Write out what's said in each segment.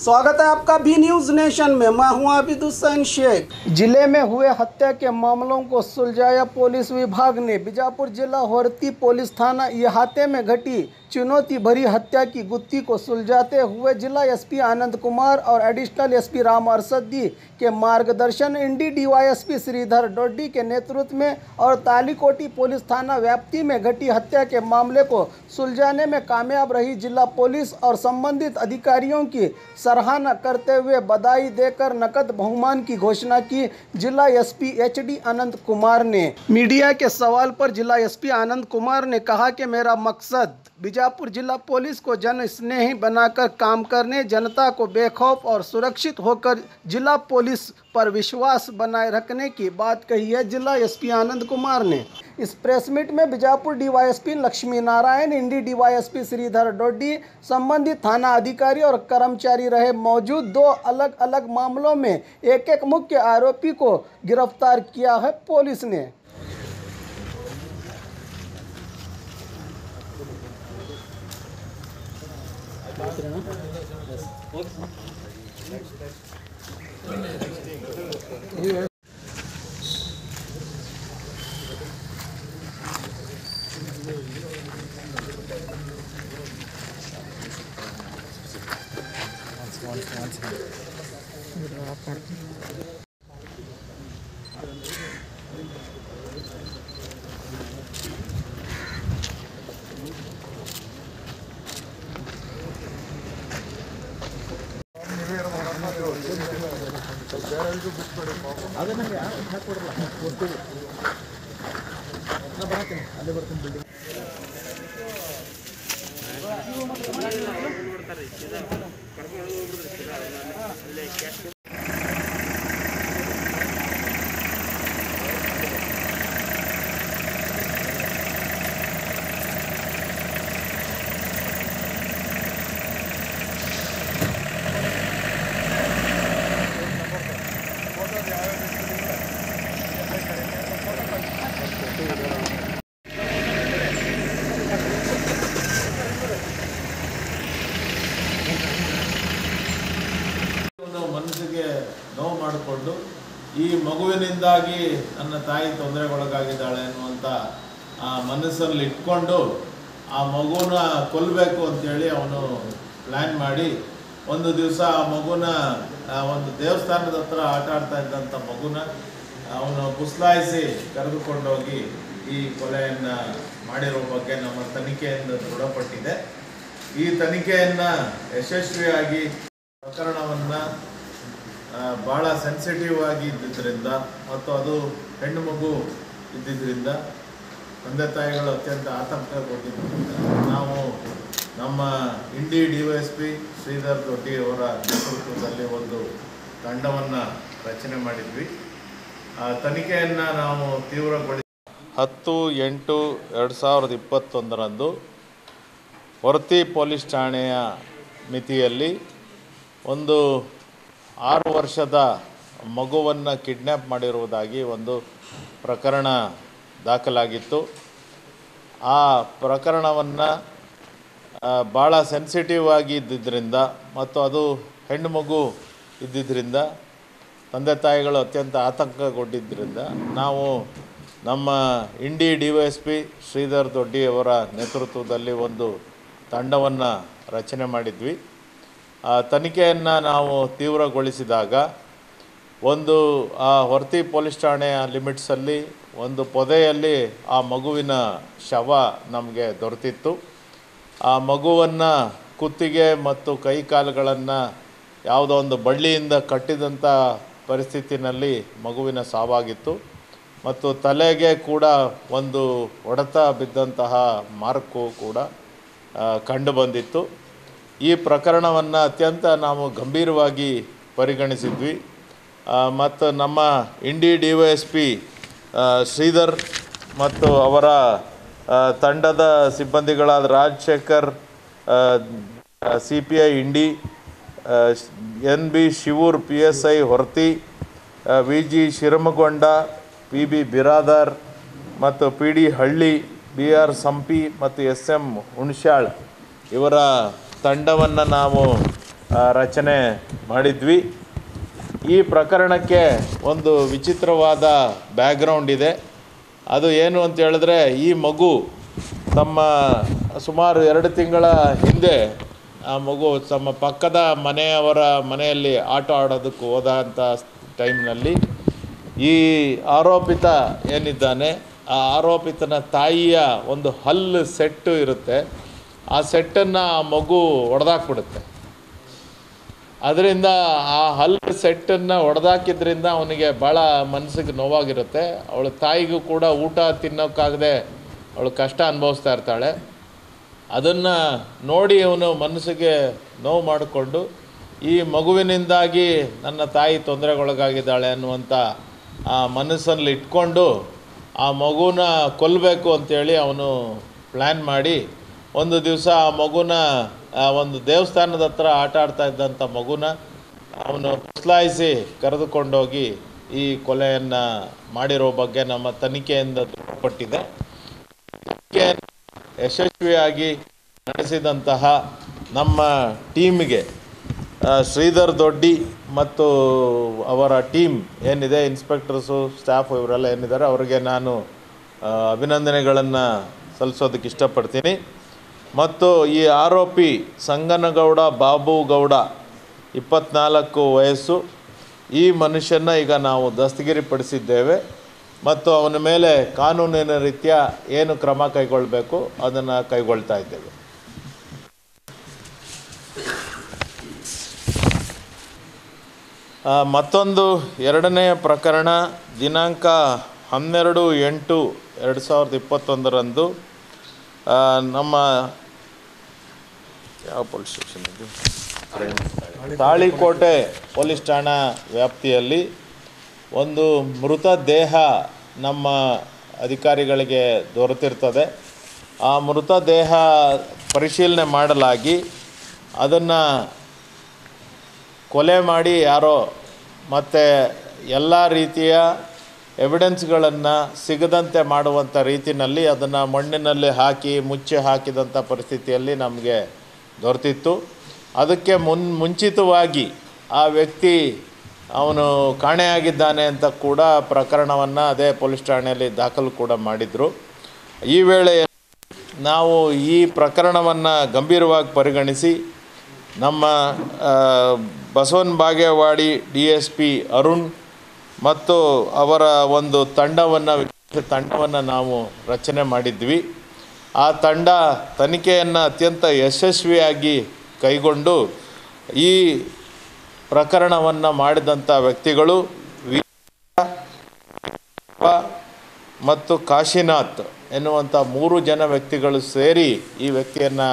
स्वागत है आपका बी न्यूज नेशन में मैं हूं आबिद हुसैन शेख जिले में हुए हत्या के मामलों को सुलझाया पुलिस विभाग ने बीजापुर जिला होरती पुलिस थाना इहाते में घटी चुनौती भरी हत्या की गुत्थी को सुलझाते हुए जिला एसपी आनंद कुमार और एडिशनल एसपी राम अरसदी के मार्गदर्शन इंडी डीवाईएसपी श्रीधर डोडी के नेतृत्व में और तालीकोटी पुलिस थाना व्याप्ति में घटी हत्या के मामले को सुलझाने में कामयाब रही जिला पुलिस और संबंधित अधिकारियों की सराहना करते हुए बधाई देकर नकद बहुमान की घोषणा की जिला SP H D Anand Kumar ने मीडिया के सवाल पर जिला एसपी आनंद कुमार ने कहा कि मेरा मकसद बीजापुर जिला पुलिस को जन स्नेही बनाकर काम करने जनता को बेखौफ और सुरक्षित होकर जिला पुलिस पर विश्वास बनाए रखने की बात कही है जिला एसपी आनंद कुमार ने इस प्रेस मीट में बीजापुर डीवाईएसपी लक्ष्मी नारायण इंडी डीवाईएसपी श्रीधर डोडी संबंधित थाना अधिकारी और कर्मचारी रहे मौजूद दो अलग अलग मामलों में एक एक मुख्य आरोपी को गिरफ्तार किया है पुलिस ने ಒಂದು ಮನಸ್ಸಿಗೆ ನೋವು ಮಾಡಿಕೊಂಡು ಈ ಮಗುವಿನಿಂದಾಗಿ ನನ್ನ ತಾಯಿ ತೊಂದರೆಗೊಳಗಾಗಿದ್ದಾಳೆ ಅನ್ನುವಂಥ ಆ ಮನಸ್ಸಲ್ಲಿ ಇಟ್ಕೊಂಡು ಆ ಮಗುನ ಕೊಲ್ಲಬೇಕು ಅಂತೇಳಿ ಅವನು ಪ್ಲ್ಯಾನ್ ಮಾಡಿ ಒಂದು ದಿವಸ ಆ ಮಗುನ ಆ ಒಂದು ದೇವಸ್ಥಾನದ ಹತ್ರ ಆಟ ಆಡ್ತಾ ಇದ್ದಂಥ ಮಗುನ ಅವನು ಪುಸ್ಲಾಯಿಸಿ ಕರೆದುಕೊಂಡೋಗಿ ಈ ಕೊಲೆಯನ್ನು ಮಾಡಿರೋ ಬಗ್ಗೆ ನಮ್ಮ ತನಿಖೆಯಿಂದ ದೃಢಪಟ್ಟಿದೆ ಈ ತನಿಖೆಯನ್ನು ಯಶಸ್ವಿಯಾಗಿ ಪ್ರಕರಣವನ್ನು ಭಾಳ ಸೆನ್ಸಿಟಿವ್ ಆಗಿ ಇದ್ದಿದ್ದರಿಂದ ಮತ್ತು ಅದು ಹೆಣ್ಣು ಮಗು ಇದ್ದಿದ್ದರಿಂದ ತಂದೆ ತಾಯಿಗಳು ಅತ್ಯಂತ ಆತಂಕಗೊಂಡಿದ್ದರಿಂದ ನಾವು ನಮ್ಮ Indi D Y S P Sridhar Doddi ಅವರ ನೇತೃತ್ವದಲ್ಲಿ ಒಂದು ತಂಡವನ್ನು ರಚನೆ ಮಾಡಿದ್ವಿ ಆ ತನಿಖೆಯನ್ನು ನಾವು ತೀವ್ರಗೊಳಿಸಿ ಹತ್ತು ಎಂಟು ಎರಡು ಸಾವಿರದ ಇಪ್ಪತ್ತೊಂದರಂದು ಹೊರತಿ ಪೊಲೀಸ್ ಠಾಣೆಯ ಮಿತಿಯಲ್ಲಿ ಒಂದು ಆರು ವರ್ಷದ ಮಗುವನ್ನು ಕಿಡ್ನ್ಯಾಪ್ ಮಾಡಿರುವುದಾಗಿ ಒಂದು ಪ್ರಕರಣ ದಾಖಲಾಗಿತ್ತು ಆ ಪ್ರಕರಣವನ್ನು ಭಾಳ ಸೆನ್ಸಿಟಿವ್ ಆಗಿ ಇದ್ದಿದ್ದರಿಂದ ಮತ್ತು ಅದು ಹೆಣ್ಣು ಮಗು ಇದ್ದಿದ್ದರಿಂದ ತಂದೆ ತಾಯಿಗಳು ಅತ್ಯಂತ ಆತಂಕಗೊಂಡಿದ್ದರಿಂದ ನಾವು ನಮ್ಮ Indi D Y S P Sridhar Doddi ಅವರ ನೇತೃತ್ವದಲ್ಲಿ ಒಂದು ತಂಡವನ್ನು ರಚನೆ ಮಾಡಿದ್ವಿ ಆ ತನಿಖೆಯನ್ನು ನಾವು ತೀವ್ರಗೊಳಿಸಿದಾಗ ಒಂದು ಆ ಹೊರತಿ ಪೊಲೀಸ್ ಠಾಣೆಯ ಲಿಮಿಟ್ಸಲ್ಲಿ ಒಂದು ಪೊದೆಯಲ್ಲಿ ಆ ಮಗುವಿನ ಶವ ನಮಗೆ ದೊರೆತಿತ್ತು ಆ ಮಗುವನ್ನು ಕುತ್ತಿಗೆ ಮತ್ತು ಕೈ ಕಾಲುಗಳನ್ನು ಯಾವುದೋ ಒಂದು ಬಳ್ಳಿಯಿಂದ ಕಟ್ಟಿದಂಥ ಪರಿಸ್ಥಿತಿನಲ್ಲಿ ಮಗುವಿನ ಸಾವಾಗಿತ್ತು ಮತ್ತು ತಲೆಗೆ ಕೂಡ ಒಂದು ಹೊಡೆತ ಬಿದ್ದಂತಹ ಮಾರ್ಕು ಕೂಡ ಕಂಡು ಬಂದಿತ್ತು ಈ ಪ್ರಕರಣವನ್ನು ಅತ್ಯಂತ ನಾವು ಗಂಭೀರವಾಗಿ ಪರಿಗಣಿಸಿದ್ವಿ ಮತ್ತು ನಮ್ಮ Indi D Y S P Sridhar ಮತ್ತು ಅವರ ಆ, ತಂಡದ ಸಿಬ್ಬಂದಿಗಳಾದ Rajashekhar C P I Indi N B Shivur P S I Horati V G Shiramagonda P B Biradar ಮತ್ತು P D Halli B R Sampi ಮತ್ತು ಎಸ್ ಎಂ ಹುಣ್ಸ್ಯಾಳ್ ಇವರ ತಂಡವನ್ನು ನಾವು ಆ, ರಚನೆ ಮಾಡಿದ್ವಿ ಈ ಪ್ರಕರಣಕ್ಕೆ ಒಂದು ವಿಚಿತ್ರವಾದ ಬ್ಯಾಕ್ಗ್ರೌಂಡ್ ಇದೆ ಅದು ಏನು ಅಂತ ಹೇಳಿದ್ರೆ ಈ ಮಗು ತಮ್ಮ ಸುಮಾರು ಎರಡು ತಿಂಗಳ ಹಿಂದೆ ಆ ಮಗು ತಮ್ಮ ಪಕ್ಕದ ಮನೆಯವರ ಮನೆಯಲ್ಲಿ ಆಟ ಆಡೋದಕ್ಕೆ ಹೋದ ಅಂತ ಟೈಮ್ನಲ್ಲಿ ಈ ಆರೋಪಿತ ಏನಿದ್ದಾನೆ ಆ ಆರೋಪಿತನ ತಾಯಿಯ ಒಂದು ಹಲ್ಲು ಸೆಟ್ಟು ಇರುತ್ತೆ ಆ ಸೆಟ್ಟನ್ನು ಆ ಮಗು ಒಡೆದಾಕ್ಬಿಡುತ್ತೆ ಅದರಿಂದ ಆ ಹಲ್ಲು ಸೆಟ್ಟನ್ನು ಒಡೆದಾಕಿದ್ರಿಂದ ಅವನಿಗೆ ಭಾಳ ಮನಸ್ಸಿಗೆ ನೋವಾಗಿರುತ್ತೆ ಅವಳ ತಾಯಿಗೂ ಕೂಡ ಊಟ ತಿನ್ನೋಕ್ಕಾಗದೆ ಅವಳು ಕಷ್ಟ ಅನುಭವಿಸ್ತಾ ಇರ್ತಾಳೆ ಅದನ್ನು ನೋಡಿ ಅವನು ಮನಸ್ಸಿಗೆ ನೋವು ಮಾಡಿಕೊಂಡು ಈ ಮಗುವಿನಿಂದಾಗಿ ನನ್ನ ತಾಯಿ ತೊಂದರೆಗೊಳಗಾಗಿದ್ದಾಳೆ ಅನ್ನುವಂಥ ಆ ಮನಸ್ಸಲ್ಲಿ ಇಟ್ಕೊಂಡು ಆ ಮಗುನ ಕೊಲ್ಲಬೇಕು ಅಂತೇಳಿ ಅವನು ಪ್ಲ್ಯಾನ್ ಮಾಡಿ ಒಂದು ದಿವಸ ಆ ಮಗುನ ಆ ಒಂದು ದೇವಸ್ಥಾನದ ಹತ್ರ ಆಟ ಆಡ್ತಾ ಇದ್ದಂಥ ಮಗುನ ಅವನು ಪುಸ್ಲಾಯಿಸಿ ಕರೆದುಕೊಂಡೋಗಿ ಈ ಕೊಲೆಯನ್ನು ಮಾಡಿರೋ ಬಗ್ಗೆ ನಮ್ಮ ತನಿಖೆಯಿಂದ ದೃಢಪಟ್ಟಿದೆ ತನಿಖೆಯನ್ನು ಯಶಸ್ವಿಯಾಗಿ ನಡೆಸಿದಂತಹ ನಮ್ಮ ಟೀಮ್ಗೆ ಆ, ಶ್ರೀಧರ್ ದೊಡ್ಡಿ ಮತ್ತು ಅವರ ಟೀಮ್ ಏನಿದೆ ಇನ್ಸ್ಪೆಕ್ಟರ್ಸು ಸ್ಟಾಫ್ ಇವರೆಲ್ಲ ಏನಿದ್ದಾರೆ ಅವರಿಗೆ ನಾನು ಆ, ಅಭಿನಂದನೆಗಳನ್ನು ಸಲ್ಲಿಸೋದಕ್ಕೆ ಇಷ್ಟಪಡ್ತೀನಿ ಮತ್ತು ಈ ಆರೋಪಿ ಸಂಗನಗೌಡ ಬಾಬು ಗೌಡ ಇಪ್ಪತ್ನಾಲ್ಕು ವಯಸ್ಸು ಈ ಮನುಷ್ಯನ ಈಗ ನಾವು ದಸ್ತಗಿರಿಪಡಿಸಿದ್ದೇವೆ ಮತ್ತು ಅವನ ಮೇಲೆ ಕಾನೂನಿನ ರೀತ್ಯ ಏನು ಕ್ರಮ ಕೈಗೊಳ್ಳಬೇಕು ಅದನ್ನು ಕೈಗೊಳ್ತಾ ಇದ್ದೇವೆ ಆ, ಮತ್ತೊಂದು ಎರಡನೆಯ ಪ್ರಕರಣ ದಿನಾಂಕ ಹನ್ನೆರಡು ಎಂಟು ಎರಡು ಸಾವಿರದ ಇಪ್ಪತ್ತೊಂದರಂದು ಆ, ನಮ್ಮ ಯಾವ ಪೊಲೀಸ್ ಸ್ಟೇಷನ್ ಇದು ತಾಳಿಕೋಟೆ ಪೊಲೀಸ್ ಠಾಣಾ ವ್ಯಾಪ್ತಿಯಲ್ಲಿ ಒಂದು ಮೃತ ದೇಹ ನಮ್ಮ ಅಧಿಕಾರಿಗಳಿಗೆ ದೊರೆತಿರ್ತದೆ ಆ ಮೃತ ದೇಹ ಪರಿಶೀಲನೆ ಮಾಡಲಾಗಿ ಅದನ್ನು ಕೊಲೆ ಮಾಡಿ ಯಾರೋ ಮತ್ತು ಎಲ್ಲ ರೀತಿಯ ಎವಿಡೆನ್ಸ್ಗಳನ್ನು ಸಿಗದಂತೆ ಮಾಡುವಂಥ ರೀತಿಯಲ್ಲಿ ಅದನ್ನು ಮಣ್ಣಿನಲ್ಲಿ ಹಾಕಿ ಮುಚ್ಚಿ ಹಾಕಿದಂಥ ಪರಿಸ್ಥಿತಿಯಲ್ಲಿ ನಮಗೆ ದೊರೆತಿತ್ತು ಅದಕ್ಕೆ ಮುನ್ ಮುಂಚಿತವಾಗಿ ಆ ವ್ಯಕ್ತಿ ಅವನು ಕಾಣೆಯಾಗಿದ್ದಾನೆ ಅಂತ ಕೂಡ ಪ್ರಕರಣವನ್ನು ಅದೇ ಪೊಲೀಸ್ ಠಾಣೆಯಲ್ಲಿ ದಾಖಲು ಕೂಡ ಮಾಡಿದರು ಈ ವೇಳೆ ನಾವು ಈ ಪ್ರಕರಣವನ್ನು ಗಂಭೀರವಾಗಿ ಪರಿಗಣಿಸಿ ನಮ್ಮ ಆ, Basavana Bagewadi D S P Arun ಮತ್ತು ಅವರ ಒಂದು ತಂಡವನ್ನು ವಿಶೇಷ ತಂಡವನ್ನು ನಾವು ರಚನೆ ಮಾಡಿದ್ವಿ ಆ ತಂಡ ತನಿಖೆಯನ್ನು ಅತ್ಯಂತ ಯಶಸ್ವಿಯಾಗಿ ಕೈಗೊಂಡು ಈ ಪ್ರಕರಣವನ್ನು ಮಾಡಿದಂಥ ವ್ಯಕ್ತಿಗಳು ವೀರ ಮತ್ತು ಕಾಶಿನಾಥ್ ಎನ್ನುವಂಥ ಮೂರು ಜನ ವ್ಯಕ್ತಿಗಳು ಸೇರಿ ಈ ವ್ಯಕ್ತಿಯನ್ನು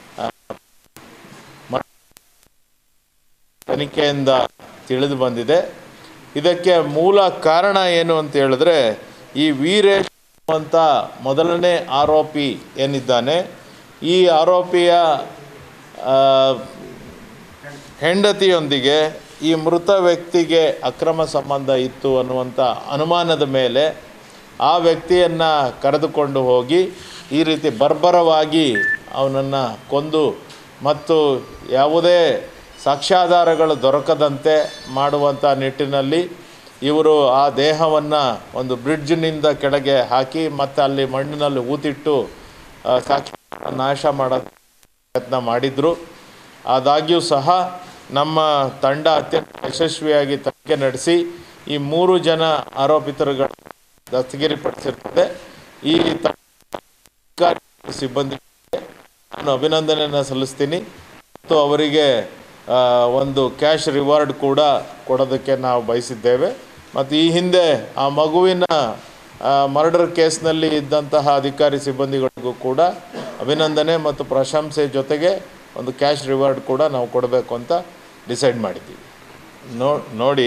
ತನಿಖೆಯಿಂದ ತಿಳಿದು ಬಂದಿದೆ ಇದಕ್ಕೆ ಮೂಲ ಕಾರಣ ಏನು ಅಂತ ಹೇಳಿದ್ರೆ ಈ ವೀರೇಶ್ ಅಂತ ಮೊದಲನೇ ಆರೋಪಿ ಏನಿದ್ದಾನೆ ಈ ಆರೋಪಿಯ ಆ, ಹೆಂಡತಿಯೊಂದಿಗೆ ಈ ಮೃತ ವ್ಯಕ್ತಿಗೆ ಅಕ್ರಮ ಸಂಬಂಧ ಇತ್ತು ಅನ್ನುವಂಥ ಅನುಮಾನದ ಮೇಲೆ ಆ ವ್ಯಕ್ತಿಯನ್ನು ಕರೆದುಕೊಂಡು ಹೋಗಿ ಈ ರೀತಿ ಬರ್ಬರವಾಗಿ ಅವನನ್ನು ಕೊಂದು ಮತ್ತು ಯಾವುದೇ ಸಾಕ್ಷ್ಯಾಧಾರಗಳು ದೊರಕದಂತೆ ಮಾಡುವಂಥ ನಿಟ್ಟಿನಲ್ಲಿ ಇವರು ಆ ದೇಹವನ್ನು ಒಂದು ಬ್ರಿಡ್ಜ್ನಿಂದ ಕೆಳಗೆ ಹಾಕಿ ಮತ್ತು ಅಲ್ಲಿ ಮಣ್ಣಿನಲ್ಲಿ ಊತಿಟ್ಟು ಆ, ಸಾಕ್ಷ್ಯ ನಾಶ ಮಾಡೋ ಪ್ರಯತ್ನ ಮಾಡಿದರು ಆದಾಗ್ಯೂ ಸಹ ನಮ್ಮ ತಂಡ ಅತ್ಯಂತ ಯಶಸ್ವಿಯಾಗಿ ತನಿಖೆ ನಡೆಸಿ ಈ ಮೂರು ಜನ ಆರೋಪಿತರುಗಳ ದಸ್ತಗಿರಿಪಡಿಸಿರ್ತದೆ ಈ ತ- ಅಧಿಕಾರಿ ಸಿಬ್ಬಂದಿಗೆ ನಾನು ಅಭಿನಂದನೆಯನ್ನು ಸಲ್ಲಿಸ್ತೀನಿ ಮತ್ತು ಅವರಿಗೆ ಆ, ಒಂದು ಕ್ಯಾಶ್ ರಿವಾರ್ಡ್ ಕೂಡ ಕೊಡೋದಕ್ಕೆ ನಾವು ಬಯಸಿದ್ದೇವೆ ಮತ್ತು ಈ ಹಿಂದೆ ಆ ಮಗುವಿನ ಮರ್ಡರ್ ಕೇಸ್ನಲ್ಲಿ ಇದ್ದಂತಹ ಅಧಿಕಾರಿ ಸಿಬ್ಬಂದಿಗಳಿಗೂ ಕೂಡ ಅಭಿನಂದನೆ ಮತ್ತು ಪ್ರಶಂಸೆ ಜೊತೆಗೆ ಒಂದು ಕ್ಯಾಶ್ ರಿವಾರ್ಡ್ ಕೂಡ ನಾವು ಕೊಡಬೇಕು ಅಂತ ಡಿಸೈಡ್ ಮಾಡಿದ್ದೀವಿ ನೋ ನೋಡಿ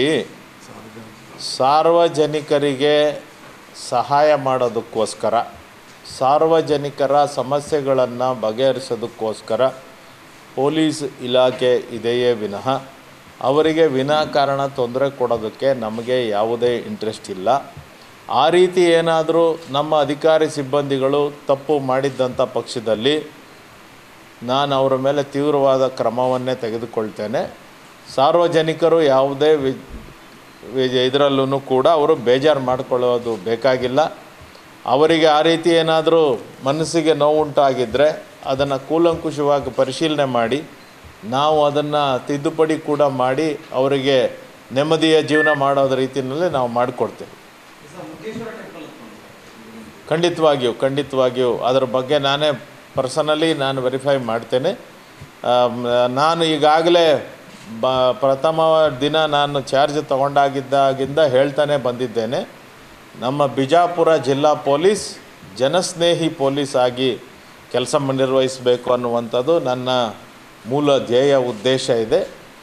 ಸಾರ್ವಜನಿಕರಿಗೆ ಸಹಾಯ ಮಾಡೋದಕ್ಕೋಸ್ಕರ ಸಾರ್ವಜನಿಕರ ಸಮಸ್ಯೆಗಳನ್ನು ಬಗೆಹರಿಸೋದಕ್ಕೋಸ್ಕರ ಪೊಲೀಸ್ ಇಲಾಖೆ ಇದೆಯೇ ವಿನಃ ಅವರಿಗೆ ವಿನಾಕಾರಣ ತೊಂದರೆ ಕೊಡೋದಕ್ಕೆ ನಮಗೆ ಯಾವುದೇ ಇಂಟ್ರೆಸ್ಟ್ ಇಲ್ಲ ಆ ರೀತಿ ಏನಾದರೂ ನಮ್ಮ ಅಧಿಕಾರಿ ಸಿಬ್ಬಂದಿಗಳು ತಪ್ಪು ಮಾಡಿದ್ದಂಥ ಪಕ್ಷದಲ್ಲಿ ನಾನು ಅವರ ಮೇಲೆ ತೀವ್ರವಾದ ಕ್ರಮವನ್ನೇ ತೆಗೆದುಕೊಳ್ತೇನೆ ಸಾರ್ವಜನಿಕರು ಯಾವುದೇ ವಿ ಇದರಲ್ಲೂ ಕೂಡ ಅವರು ಬೇಜಾರು ಮಾಡಿಕೊಳ್ಳೋದು ಬೇಕಾಗಿಲ್ಲ ಅವರಿಗೆ ಆ ರೀತಿ ಏನಾದರೂ ಮನಸ್ಸಿಗೆ ನೋವುಂಟಾಗಿದ್ದರೆ ಅದನ್ನು ಕೂಲಂಕುಷವಾಗಿ ಪರಿಶೀಲನೆ ಮಾಡಿ ನಾವು ಅದನ್ನು ತಿದ್ದುಪಡಿ ಕೂಡ ಮಾಡಿ ಅವರಿಗೆ ನೆಮ್ಮದಿಯ ಜೀವನ ಮಾಡೋದ ರೀತಿಯಲ್ಲಿ ನಾವು ಮಾಡಿಕೊಡ್ತೇವೆ ಖಂಡಿತವಾಗಿಯೂ ಖಂಡಿತವಾಗಿಯೂ ಅದರ ಬಗ್ಗೆ ನಾನೇ ಪರ್ಸನಲಿ ನಾನು ವೆರಿಫೈ ಮಾಡ್ತೇನೆ ಆಮ್, ನಾನು ಈಗಾಗಲೇ ಬ ಪ್ರಥಮ ದಿನ ನಾನು ಚಾರ್ಜ್ ತಗೊಂಡಾಗಿದ್ದಾಗಿಂದ ಹೇಳ್ತಾನೆ ಬಂದಿದ್ದೇನೆ ನಮ್ಮ ಬಿಜಾಪುರ ಜಿಲ್ಲಾ ಪೊಲೀಸ್ ಜನಸ್ನೇಹಿ ಪೊಲೀಸ್ ಆಗಿ ಕೆಲಸ ನಿರ್ವಹಿಸಬೇಕು ಅನ್ನುವಂಥದ್ದು ನನ್ನ ಮೂಲ ಧ್ಯೇಯ ಉದ್ದೇಶ ಇದೆ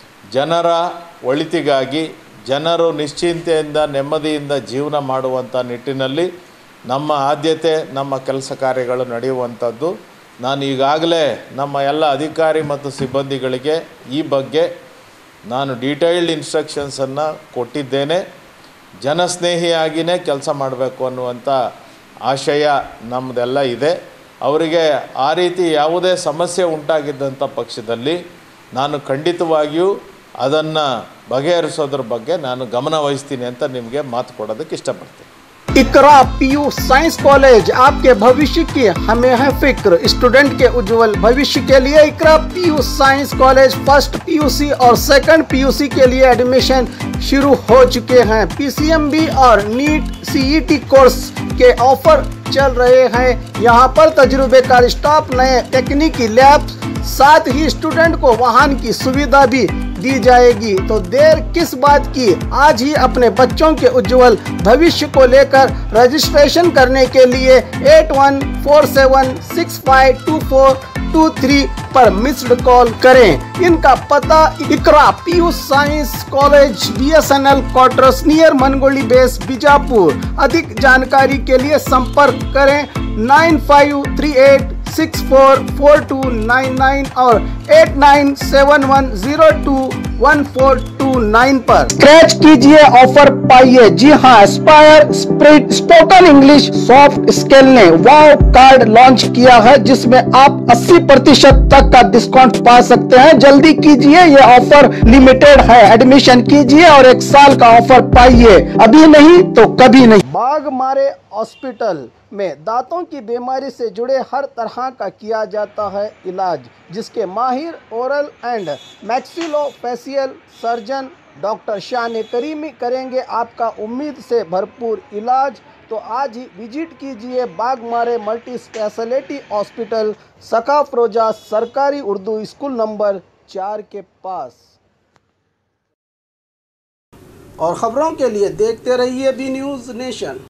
ಜನರ ಒಳಿತಿಗಾಗಿ ಜನರು ನಿಶ್ಚಿಂತೆಯಿಂದ ನೆಮ್ಮದಿಯಿಂದ ಜೀವನ ಮಾಡುವಂಥ ನಿಟ್ಟಿನಲ್ಲಿ ನಮ್ಮ ಆದ್ಯತೆ ನಮ್ಮ ಕೆಲಸ ಕಾರ್ಯಗಳು ನಡೆಯುವಂಥದ್ದು ನಾನು ಈಗಾಗಲೇ ನಮ್ಮ ಎಲ್ಲ ಅಧಿಕಾರಿ ಮತ್ತು ಸಿಬ್ಬಂದಿಗಳಿಗೆ ಈ ಬಗ್ಗೆ ನಾನು ಡೀಟೇಲ್ಡ್ ಇನ್ಸ್ಟ್ರಕ್ಷನ್ಸನ್ನು ಕೊಟ್ಟಿದ್ದೇನೆ ಜನಸ್ನೇಹಿಯಾಗಿಯೇ ಕೆಲಸ ಮಾಡಬೇಕು ಅನ್ನುವಂಥ ಆಶಯ ನಮ್ಮದೆಲ್ಲ ಇದೆ ಅವರಿಗೆ ಆ ರೀತಿ ಯಾವುದೇ ಸಮಸ್ಯೆ ಉಂಟಾಗಿದ್ದಂಥ ಪಕ್ಷದಲ್ಲಿ ನಾನು ಖಂಡಿತವಾಗಿಯೂ ಅದನ್ನು ಬಗೆಹರಿಸೋದ್ರ ಬಗ್ಗೆ ನಾನು ಗಮನ ವಹಿಸ್ತೀನಿ ಅಂತ ನಿಮಗೆ ಮಾತು ಕೊಡೋದಕ್ಕೆ ಇಷ್ಟಪಡ್ತೀನಿ इकरा पीयू साइंस कॉलेज आपके भविष्य की हमें है फिक्र स्टूडेंट के उज्जवल भविष्य के लिए Iqra PU science college first PUC और सेकंड पीयूसी के लिए एडमिशन शुरू हो चुके हैं पीसीएमबी और नीट सीईटी कोर्स के ऑफर चल रहे हैं यहाँ पर तजुर्बेकार स्टाफ नए तकनीकी लैब साथ ही स्टूडेंट को वाहन की सुविधा भी दी जाएगी तो देर किस बात की आज ही अपने बच्चों के उज्जवल भविष्य को लेकर रजिस्ट्रेशन करने के लिए eight one four seven six five two four two three पर मिस्ड कॉल करें इनका पता Iqra PU science college B S N L quarters near Mangoli base Bijapur अधिक जानकारी के लिए संपर्क करें nine five three eight six four four two nine nine और eight nine seven one zero two one four two nine पर स्क्रैच कीजिए offer पाइए जी हाँ aspire spirit spoken English soft scale ने वाव कार्ड लॉन्च किया है जिसमें आप 80 प्रतिशत तक का डिस्काउंट पा सकते हैं जल्दी कीजिए ये ऑफर लिमिटेड है एडमिशन कीजिए और एक साल का ऑफर पाइए अभी नहीं तो कभी नहीं बाघ मारे हॉस्पिटल में दांतों की बीमारी से जुड़े हर तरह का किया जाता है इलाज जिसके माहिर oral and maxillofacial surgeon doctor Shan Karimi करेंगे आपका उम्मीद से भरपूर इलाज तो आज ही विजिट कीजिए बागमारे मल्टी स्पेशलिटी हॉस्पिटल सका फरोजा सरकारी उर्दू स्कूल नंबर चार के पास और ख़बरों के लिए देखते रहिए बी न्यूज़ नेशन